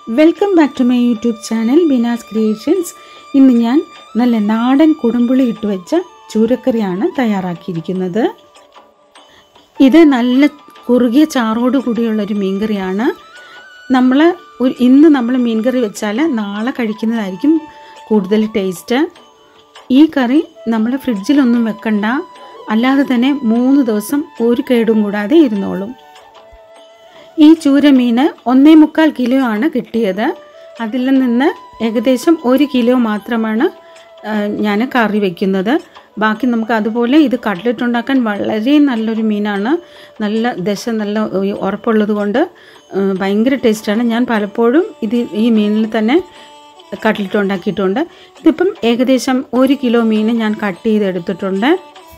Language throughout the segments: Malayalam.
welcome back to my YouTube channel Bina's creations ഇന്ന് ഞാൻ നല്ല നാടൻ കുടംപുളി ഇട്ട് വെച്ച ചൂരക്കറിയാണ് തയ്യാറാക്കിയിരിക്കുന്നത് ഇത് നല്ല കുറുകിയ ചാറോട് കൂടിയുള്ളൊരു മീൻകറിയാണ് നമ്മൾ ഒരു ഇന്ന് നമ്മൾ മീൻകറി വെച്ചാൽ നാളെ കഴിക്കുന്നതായിരിക്കും കൂടുതൽ ടേസ്റ്റ് ഈ കറി നമ്മൾ ഫ്രിഡ്ജിലൊന്നും വെക്കണ്ട അല്ലാതെ തന്നെ മൂന്ന് ദിവസം ഒരു കേടും കൂടാതെ ഇരുന്നോളും ഈ ചൂരമീൻ ഒന്നേ മുക്കാൽ കിലോ ആണ് കിട്ടിയത് അതിൽ നിന്ന് ഏകദേശം ഒരു കിലോ മാത്രമാണ് ഞാൻ കറി വയ്ക്കുന്നത് ബാക്കി നമുക്ക് അതുപോലെ ഇത് കട്ട്ലറ്റ് ഉണ്ടാക്കാൻ വളരെ നല്ലൊരു മീനാണ് നല്ല ദശ നല്ല ഉറപ്പുള്ളത് കൊണ്ട് ഭയങ്കര ടേസ്റ്റാണ് ഞാൻ പലപ്പോഴും ഇത് ഈ മീനിൽ തന്നെ കട്ട്ലറ്റ് ഉണ്ടാക്കിയിട്ടുണ്ട് ഇതിപ്പം ഏകദേശം ഒരു കിലോ മീൻ ഞാൻ കട്ട് ചെയ്തെടുത്തിട്ടുണ്ട്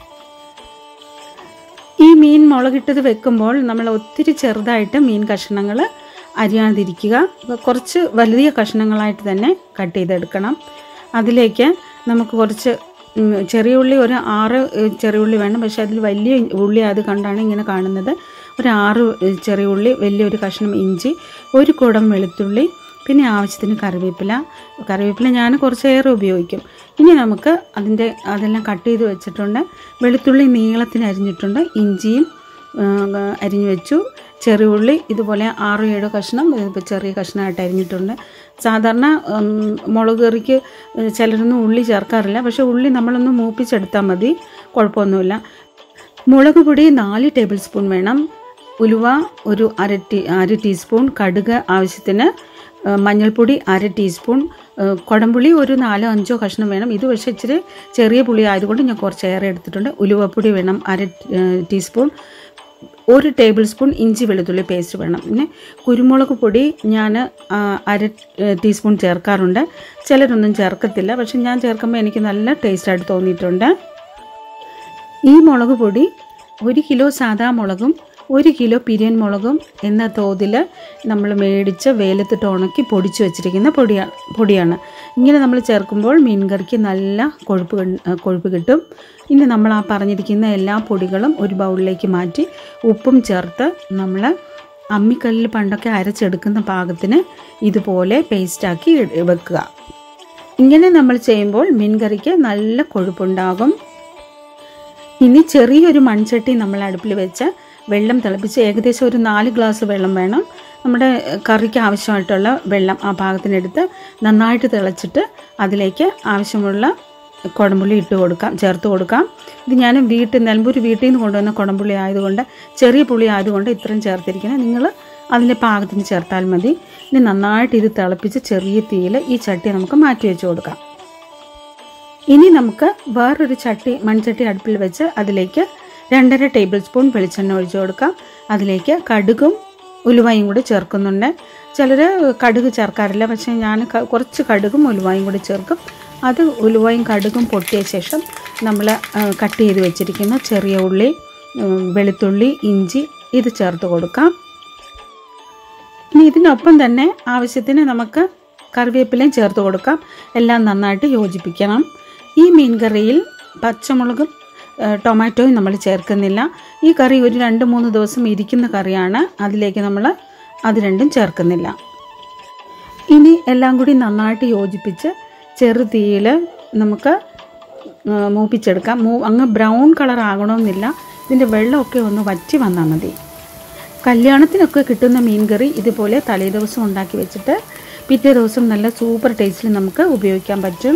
ഈ മീൻ മുളകിട്ടത് വെക്കുമ്പോൾ നമ്മൾ ഒത്തിരി ചെറുതായിട്ട് മീൻ കഷ്ണങ്ങൾ അരിയാതിരിക്കുക കുറച്ച് വലിയ കഷ്ണങ്ങളായിട്ട് തന്നെ കട്ട് ചെയ്തെടുക്കണം അതിലേക്ക് നമുക്ക് കുറച്ച് ചെറിയ ഉള്ളി ഒരു ആറ് ചെറിയ ഉള്ളി വേണം പക്ഷേ അതിൽ വലിയ ഉള്ളി അത് കണ്ടാണ് ഇങ്ങനെ കാണുന്നത് ഒരു ആറ് ചെറിയ ഉള്ളി വലിയൊരു കഷ്ണം ഇഞ്ചി ഒരു കുടം വെളുത്തുള്ളി പിന്നെ ആവശ്യത്തിന് കറിവേപ്പില കറിവേപ്പില ഞാൻ കുറച്ചേറെ ഉപയോഗിക്കും ഇനി നമുക്ക് അതിൻ്റെ അതെല്ലാം കട്ട് ചെയ്ത് വെച്ചിട്ടുണ്ട് വെളുത്തുള്ളി നീളത്തിന് അരിഞ്ഞിട്ടുണ്ട് ഇഞ്ചിയും അരിഞ്ഞു വെച്ചു ചെറിയ ഉള്ളി ഇതുപോലെ ആറ് ഏഴ് കഷ്ണം ഇപ്പോൾ ചെറിയ കഷ്ണമായിട്ട് അരിഞ്ഞിട്ടുണ്ട് സാധാരണ മുളക് കറിക്ക് ചിലരൊന്നും ഉള്ളി ചേർക്കാറില്ല പക്ഷേ ഉള്ളി നമ്മളൊന്ന് മൂപ്പിച്ചെടുത്താൽ മതി കുഴപ്പമൊന്നുമില്ല മുളക് പൊടി നാല് ടേബിൾ സ്പൂൺ വേണം ഉലുവ ഒരു അര ടീ അര ടീസ്പൂൺ കടുക് ആവശ്യത്തിന് മഞ്ഞൾപ്പൊടി അര ടീസ്പൂൺ കുടംപുളി ഒരു നാലോ അഞ്ചോ കഷ്ണം വേണം ഇത് പക്ഷേ ഇച്ചിരി ചെറിയ പുളി ആയതുകൊണ്ട് ഞാൻ കുറച്ചേറെ എടുത്തിട്ടുണ്ട് ഉലുവപ്പൊടി വേണം അര ടീസ്പൂൺ ഒരു ടേബിൾ സ്പൂൺ ഇഞ്ചി വെളുത്തുള്ളി പേസ്റ്റ് വേണം പിന്നെ കുരുമുളക് പൊടി ഞാൻ അര ടീസ്പൂൺ ചേർക്കാറുണ്ട് ചിലരൊന്നും ചേർക്കത്തില്ല പക്ഷെ ഞാൻ ചേർക്കുമ്പോൾ എനിക്ക് നല്ല ടേസ്റ്റായിട്ട് തോന്നിയിട്ടുണ്ട് ഈ മുളക് പൊടി ഒരു കിലോ സാദാ മുളകും ഒരു കിലോ പിരിയൻ മുളകും എന്ന തോതിൽ നമ്മൾ മേടിച്ച് വെയിലത്തിട്ട് ഉണക്കി പൊടിച്ചു വെച്ചിരിക്കുന്ന പൊടിയാണ് പൊടിയാണ് ഇങ്ങനെ നമ്മൾ ചേർക്കുമ്പോൾ മീൻകറിക്ക് നല്ല കൊഴുപ്പ് കൊഴുപ്പ് കിട്ടും ഇനി നമ്മൾ ആ പറഞ്ഞിരിക്കുന്ന എല്ലാ പൊടികളും ഒരു ബൗളിലേക്ക് മാറ്റി ഉപ്പും ചേർത്ത് നമ്മൾ അമ്മിക്കല്ലിൽ പണ്ടൊക്കെ അരച്ചെടുക്കുന്ന പാകത്തിന് ഇതുപോലെ പേസ്റ്റാക്കി വെക്കുക ഇങ്ങനെ നമ്മൾ ചെയ്യുമ്പോൾ മീൻകറിക്ക് നല്ല കൊഴുപ്പുണ്ടാകും ഇനി ചെറിയൊരു മൺചട്ടി നമ്മൾ അടുപ്പിൽ വെച്ച് വെള്ളം തിളപ്പിച്ച് ഏകദേശം ഒരു നാല് ഗ്ലാസ് വെള്ളം വേണം നമ്മുടെ കറിക്ക് ആവശ്യമായിട്ടുള്ള വെള്ളം ആ പാകത്തിനെടുത്ത് നന്നായിട്ട് തിളച്ചിട്ട് അതിലേക്ക് ആവശ്യമുള്ള കുടംപുള്ളി ഇട്ട് കൊടുക്കാം ചേർത്ത് കൊടുക്കാം ഇത് ഞാൻ വീട്ടിൽ നിലമ്പൂർ വീട്ടിൽ നിന്ന് കൊണ്ടുവന്ന കുടംപുള്ളി ആയതുകൊണ്ട് ചെറിയ പുളി ആയതുകൊണ്ട് ഇത്രയും ചേർത്തിരിക്കുന്നത് നിങ്ങൾ അതിൻ്റെ പാകത്തിന് ചേർത്താൽ മതി ഇനി നന്നായിട്ട് ഇത് തിളപ്പിച്ച് ചെറിയ തീയിൽ ഈ ചട്ടി നമുക്ക് മാറ്റി വെച്ച് കൊടുക്കാം ഇനി നമുക്ക് വേറൊരു ചട്ടി മൺചട്ടി അടുപ്പിൽ വെച്ച് അതിലേക്ക് രണ്ടര ടേബിൾ സ്പൂൺ വെളിച്ചെണ്ണ ഒഴിച്ചു കൊടുക്കാം അതിലേക്ക് കടുകും ഉലുവായും കൂടി ചേർക്കുന്നുണ്ട് ചിലർ കടുക് ചേർക്കാറില്ല പക്ഷേ ഞാൻ കുറച്ച് കടുകും ഉലുവായും കൂടി ചേർക്കും അത് ഉലുവായും കടുകും പൊട്ടിയ ശേഷം നമ്മൾ കട്ട് ചെയ്ത് വെച്ചിരിക്കുന്ന ചെറിയ ഉള്ളി വെളുത്തുള്ളി ഇഞ്ചി ഇത് ചേർത്ത് കൊടുക്കാം ഇനി ഇതിനൊപ്പം തന്നെ ആവശ്യത്തിന് നമുക്ക് കറിവേപ്പിലയും ചേർത്ത് കൊടുക്കാം എല്ലാം നന്നായിട്ട് യോജിപ്പിക്കണം ഈ മീൻ കറിയിൽ പച്ചമുളകും ടൊമാറ്റോയും നമ്മൾ ചേർക്കുന്നില്ല ഈ കറി ഒരു രണ്ട് മൂന്ന് ദിവസം ഇരിക്കുന്ന കറിയാണ് അതിലേക്ക് നമ്മൾ അത് രണ്ടും ചേർക്കുന്നില്ല ഇനി എല്ലാം കൂടി നന്നായിട്ട് യോജിപ്പിച്ച് ചെറു തീയിൽ നമുക്ക് മൂപ്പിച്ചെടുക്കാം മൂ അങ്ങ് ബ്രൗൺ കളർ ആകണമെന്നില്ല ഇതിൻ്റെ വെള്ളമൊക്കെ ഒന്ന് വറ്റി വന്നാൽ മതി കല്യാണത്തിനൊക്കെ കിട്ടുന്ന മീൻ കറി ഇതുപോലെ തലേ ദിവസം ഉണ്ടാക്കി വെച്ചിട്ട് പിറ്റേ ദിവസം നല്ല സൂപ്പർ ടേസ്റ്റിൽ നമുക്ക് ഉപയോഗിക്കാൻ പറ്റും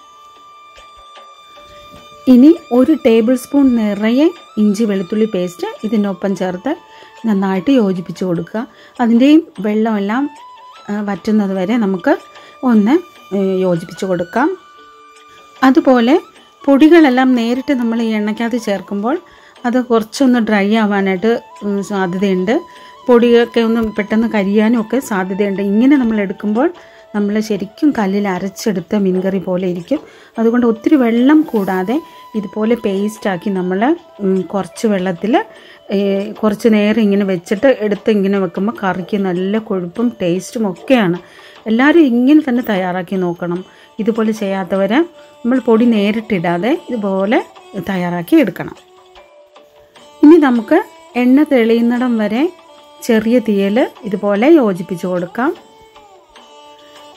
ഇനി ഒരു ടേബിൾ സ്പൂൺ നിറയെ ഇഞ്ചി വെളുത്തുള്ളി പേസ്റ്റ് ഇതിനൊപ്പം ചേർത്ത് നന്നായിട്ട് യോജിപ്പിച്ച് കൊടുക്കുക അതിൻ്റെയും വെള്ളമെല്ലാം വറ്റുന്നത് വരെ നമുക്ക് ഒന്ന് യോജിപ്പിച്ച് കൊടുക്കാം അതുപോലെ പൊടികളെല്ലാം നേരിട്ട് നമ്മൾ ഈ എണ്ണയ്ക്കകത്ത് ചേർക്കുമ്പോൾ അത് കുറച്ചൊന്ന് ഡ്രൈ ആവാനായിട്ട് സാധ്യതയുണ്ട് പൊടിയൊക്കെ ഒന്ന് പെട്ടെന്ന് കരിയാനും ഒക്കെ സാധ്യതയുണ്ട് ഇങ്ങനെ നമ്മൾ എടുക്കുമ്പോൾ നമ്മൾ ശരിക്കും കല്ലിൽ അരച്ചെടുത്ത മീൻകറി പോലെ ഇരിക്കും അതുകൊണ്ട് ഒത്തിരി വെള്ളം കൂടാതെ ഇതുപോലെ പേസ്റ്റാക്കി നമ്മൾ കുറച്ച് വെള്ളത്തിൽ കുറച്ച് നേരം ഇങ്ങനെ വെച്ചിട്ട് എടുത്ത് ഇങ്ങനെ വെക്കുമ്പോൾ കറിക്ക് നല്ല കൊഴുപ്പും ടേസ്റ്റും ഒക്കെയാണ് എല്ലാവരും ഇങ്ങനെ തന്നെ തയ്യാറാക്കി നോക്കണം ഇതുപോലെ ചെയ്യാത്തവർ നമ്മൾ പൊടി നേരിട്ടിടാതെ ഇതുപോലെ തയ്യാറാക്കി എടുക്കണം ഇനി നമുക്ക് എണ്ണ തെളിയുന്നിടം വരെ ചെറിയ തീയിൽ ഇതുപോലെ യോജിപ്പിച്ച് കൊടുക്കാം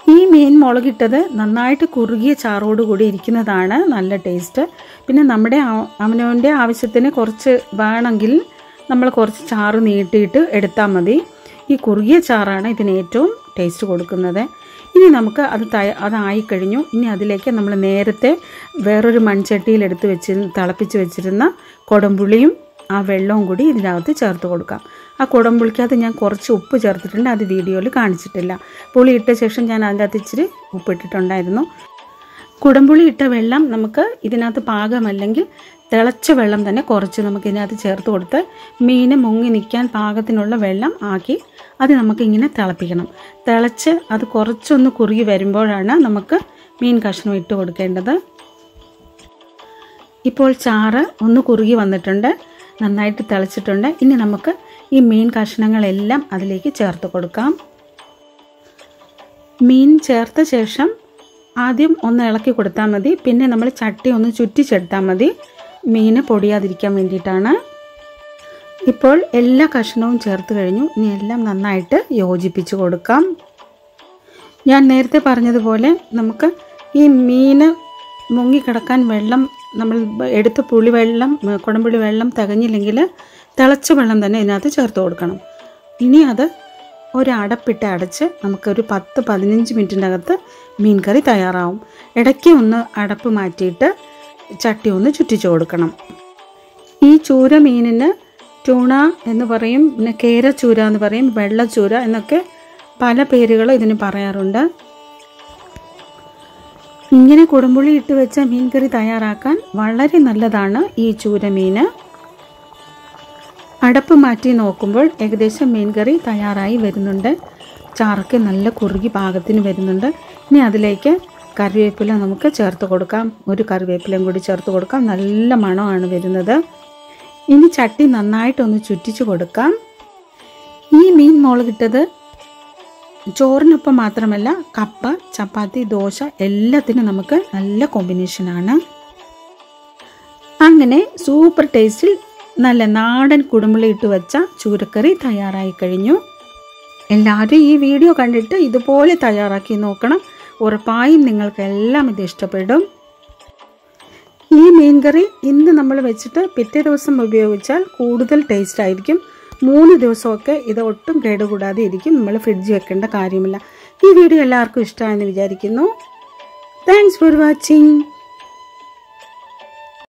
ഈ മീൻ മുളകിട്ടത് നന്നായിട്ട് കുറുകിയ ചാറോട് കൂടി ഇരിക്കുന്നതാണ് നല്ല ടേസ്റ്റ് പിന്നെ നമ്മുടെ ആ- അവനവൻ്റെ ആവശ്യത്തിന് കുറച്ച് വേണമെങ്കിൽ നമ്മൾ കുറച്ച് ചാറ് നീട്ടിയിട്ട് എടുത്താൽ മതി ഈ കുറുകിയ ചാറാണ് ഇതിന് ഏറ്റവും ടേസ്റ്റ് കൊടുക്കുന്നത് ഇനി നമുക്ക് അത് തയ അതായി കഴിഞ്ഞു ഇനി അതിലേക്ക് നമ്മൾ നേരത്തെ വേറൊരു മൺചട്ടിയിൽ എടുത്ത് വെച്ച് തിളപ്പിച്ച് വെച്ചിരുന്ന കുടംപുളിയും ആ വെള്ളവും കൂടി ഇതിനകത്ത് ചേർത്ത് കൊടുക്കാം ആ കുടംപുളിക്കകത്ത് ഞാൻ കുറച്ച് ഉപ്പ് ചേർത്തിട്ടുണ്ട് അത് വീഡിയോയിൽ കാണിച്ചിട്ടില്ല പുളി ഇട്ട ശേഷം ഞാൻ അതിൻ്റെ അകത്ത് ഇച്ചിരി ഉപ്പിട്ടിട്ടുണ്ടായിരുന്നു കുടംപുളി ഇട്ട വെള്ളം നമുക്ക് ഇതിനകത്ത് പാകമല്ലെങ്കിൽ തിളച്ച വെള്ളം തന്നെ കുറച്ച് നമുക്ക് ഇതിനകത്ത് ചേർത്ത് കൊടുത്ത് മീന് മുങ്ങി നിൽക്കാൻ പാകത്തിനുള്ള വെള്ളം ആക്കി അത് നമുക്ക് ഇങ്ങനെ തിളപ്പിക്കണം തിളച്ച് അത് കുറച്ചൊന്ന് കുറുകി വരുമ്പോഴാണ് നമുക്ക് മീൻ കഷ്ണം ഇട്ട് കൊടുക്കേണ്ടത് ഇപ്പോൾ ചാറ് ഒന്ന് കുറുകി വന്നിട്ടുണ്ട് നന്നായിട്ട് തിളച്ചിട്ടുണ്ട് ഇനി നമുക്ക് ഈ മീൻ കഷ്ണങ്ങളെല്ലാം അതിലേക്ക് ചേർത്ത് കൊടുക്കാം മീൻ ചേർത്ത ശേഷം ആദ്യം ഒന്ന് ഇളക്കി കൊടുത്താൽ മതി പിന്നെ നമ്മൾ ചട്ടി ഒന്ന് ചുറ്റിച്ചെടുത്താൽ മതി മീൻ പൊടിയാതിരിക്കാൻ വേണ്ടിയിട്ടാണ് ഇപ്പോൾ എല്ലാ കഷ്ണവും ചേർത്ത് കഴിഞ്ഞു ഇനി എല്ലാം നന്നായിട്ട് യോജിപ്പിച്ച് കൊടുക്കാം ഞാൻ നേരത്തെ പറഞ്ഞതുപോലെ നമുക്ക് ഈ മീന് മുങ്ങിക്കിടക്കാൻ വെള്ളം നമ്മൾ എടുത്ത പുളി വെള്ളം കുടംപുളി വെള്ളം തികഞ്ഞില്ലെങ്കിൽ തിളച്ച വെള്ളം തന്നെ ഇതിനകത്ത് ചേർത്ത് കൊടുക്കണം ഇനി അത് ഒരു അടപ്പിട്ട് അടച്ച് നമുക്കൊരു പത്ത് പതിനഞ്ച് മിനിറ്റിൻ്റെ അകത്ത് മീൻ കറി തയ്യാറാവും ഇടയ്ക്ക് ഒന്ന് അടപ്പ് മാറ്റിയിട്ട് ചട്ടി ഒന്ന് ചുറ്റിച്ചു കൊടുക്കണം ഈ ചൂര മീനിന് ടൂണ എന്ന് പറയും പിന്നെ കേരച്ചൂര എന്ന് പറയും വെള്ളച്ചൂര എന്നൊക്കെ പല പേരുകൾ ഇതിന് പറയാറുണ്ട് ഇങ്ങനെ കുടംപുളി ഇട്ട് വെച്ച മീൻ കറി തയ്യാറാക്കാൻ വളരെ നല്ലതാണ് ഈ ചൂരമീൻ അടപ്പ് മാറ്റി നോക്കുമ്പോൾ ഏകദേശം മീൻ കറി തയ്യാറായി വരുന്നുണ്ട് ചാറൊക്കെ നല്ല കുറുകി പാകത്തിന് വരുന്നുണ്ട് ഇനി അതിലേക്ക് കറിവേപ്പില നമുക്ക് ചേർത്ത് കൊടുക്കാം ഒരു കറിവേപ്പിലയും കൂടി ചേർത്ത് കൊടുക്കാം നല്ല മണമാണ് വരുന്നത് ഇനി ചട്ടി നന്നായിട്ടൊന്ന് ചുറ്റിച്ച് കൊടുക്കാം ഈ മീൻ മുളകിട്ടത് ചോറിനൊപ്പം മാത്രമല്ല കപ്പ ചപ്പാത്തി ദോശ എല്ലാത്തിനും നമുക്ക് നല്ല കോമ്പിനേഷനാണ് അങ്ങനെ സൂപ്പർ ടേസ്റ്റിൽ നല്ല നാടൻ കുടുംബളി ഇട്ട് വെച്ച ചൂരക്കറി തയ്യാറായി കഴിഞ്ഞു എല്ലാവരും ഈ വീഡിയോ കണ്ടിട്ട് ഇതുപോലെ തയ്യാറാക്കി നോക്കണം ഉറപ്പായും നിങ്ങൾക്ക് എല്ലാം ഇത് ഇഷ്ടപ്പെടും ഈ മീൻകറി ഇന്ന് നമ്മൾ വെച്ചിട്ട് പിറ്റേ ദിവസം ഉപയോഗിച്ചാൽ കൂടുതൽ ടേസ്റ്റ് ആയിരിക്കും മൂന്ന് ദിവസമൊക്കെ ഇത് ഒട്ടും കേടുകൂടാതെ ഇരിക്കും നമ്മൾ ഫ്രിഡ്ജ് വെക്കേണ്ട കാര്യമില്ല ഈ വീഡിയോ എല്ലാവർക്കും ഇഷ്ടമായെന്ന് വിചാരിക്കുന്നു താങ്ക്സ് ഫോർ വാച്ചിങ്